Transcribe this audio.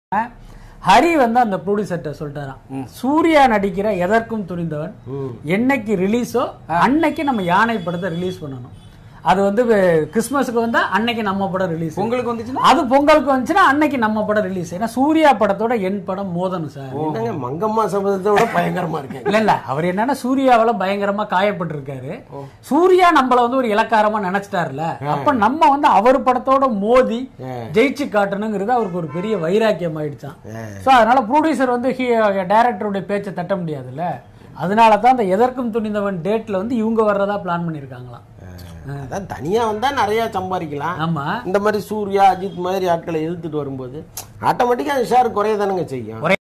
ஹரி வந்து அந்த ப்ரொடியூசர்ட்ட சொல்லிட்டாராம் சூர்யா நடிக்கிற எதற்கும் துணிந்தவன் என்னைக்கு ரிலீஸோ அன்னைக்கு நம்ம யானை படத்தை ரிலீஸ் பண்ணணும் அது வந்து வே- கிறிஸ்மஸுக்கு வந்தா அன்னைக்கு நம்ம படம் ரிலீஸ் உங்களுக்கு வந்துச்சுன்னா அது பொங்கலுக்கு வந்துச்சுன்னா அன்னைக்கு நம்ம படம் ரிலீஸ் ஏன்னா சூர்யா படத்தோட என் படம் மோதணும் சார் என்னங்க மங்கம்மா சபதத்தை விட பயங்கரமா இருக்கேன் இல்ல இல்ல அவர் என்னன்னா சூர்யாவால பயங்கரமா காயப்பட்டிருக்காரு சூர்யா நம்மள வந்து ஒரு இலக்காரமா நினைச்சிட்டாருல அப்ப நம்ம வந்து அவர் படத்தோட மோதி ஜெயிச்சு காட்டணுங்கிறது அவருக்கு ஒரு பெரிய வைராக்கியம் ஆயிடுச்சான் சோ அதனால ப்ரொடியூசர் வந்து டைரக்டருடைய பேச்சை தட்ட முடியாதுல்ல அதனால தான் அந்த எதற்கும் துணிந்தவன் டேட்ல வந்து இவங்க வர்றதா பிளான் பண்ணிருக்காங்களாம் அதான் தனியா வந்தா நிறைய சம்பாதிக்கலாம் ஆமா இந்த மாதிரி சூர்யா அஜித் மாதிரி ஆட்களை எதிர்த்துட்டு வரும்போது ஆட்டோமேட்டிக்கா அந்த ஷேர் குறைய தானுங்க செய்யும்